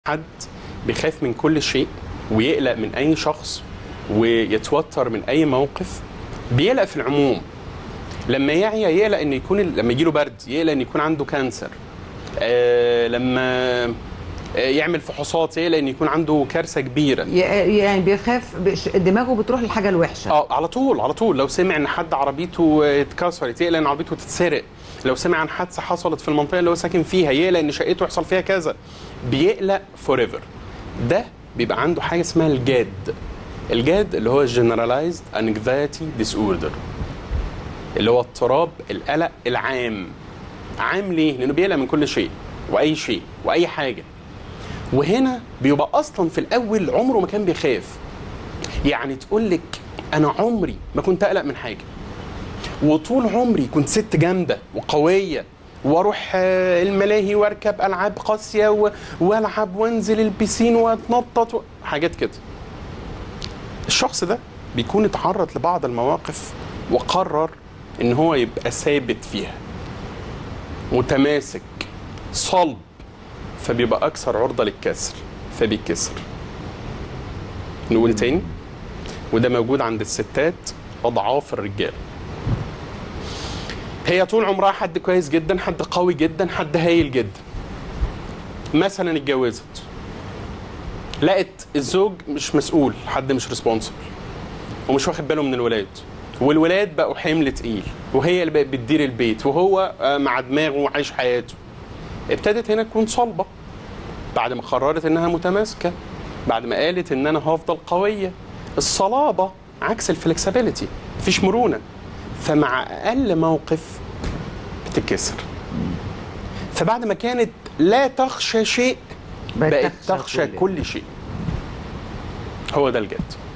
حد بيخاف من كل شيء ويقلق من اي شخص ويتوتر من اي موقف بيقلق في العموم لما يعيا يقلق ان يكون لما يجيله برد يقلق ان يكون عنده كانسر آه لما آه، يعمل فحوصات يقلق ان يكون عنده كارثه كبيره ي- يعني بيخاف بش- دماغه بتروح للحاجه الوحشه اه على طول على طول لو سمع ان حد عربيته اتكسرت يقلق ان عربيته تتسرق لو سمع عن حادثه حصلت في المنطقه اللي هو ساكن فيها يقلق ان شقته يحصل فيها كذا بيقلق فور ايفر ده بيبقى عنده حاجه اسمها الجاد الجاد اللي هو generalized anxiety disorder اللي هو اضطراب القلق العام عام ليه؟ لانه بيقلق من كل شيء واي شيء واي حاجه وهنا بيبقى اصلا في الاول عمره ما كان بيخاف يعني تقول لك انا عمري ما كنت اقلق من حاجه وطول عمري كنت ست جامده وقويه واروح آه، الملاهي واركب العاب قاسيه و- والعب وانزل البسين واتنطط و... حاجات كده الشخص ده بيكون اتعرض لبعض المواقف وقرر ان هو يبقى ثابت فيها متماسك صلب فبيبقى اكثر عرضه للكسر فبيتكسر نقول تاني وده موجود عند الستات اضعاف الرجال هي طول عمرها حد كويس جدا حد قوي جدا حد هايل جدا مثلا اتجوزت لقت الزوج مش مسؤول حد مش ريسبونسبل ومش واخد باله من الولاد والولاد بقوا حمل تقيل وهي اللي بقت بتدير البيت وهو آه، مع دماغه وعايش حياته ابتدت هنا تكون صلبه بعد ما قررت انها متماسكه بعد ما قالت ان انا هفضل قويه الصلابه عكس الفلكسبيليتي مفيش مرونه فمع اقل موقف بتتكسر فبعد ما كانت لا تخشى شيء بقت بقت تخشى تخشى كل كل شيء هو ده الجد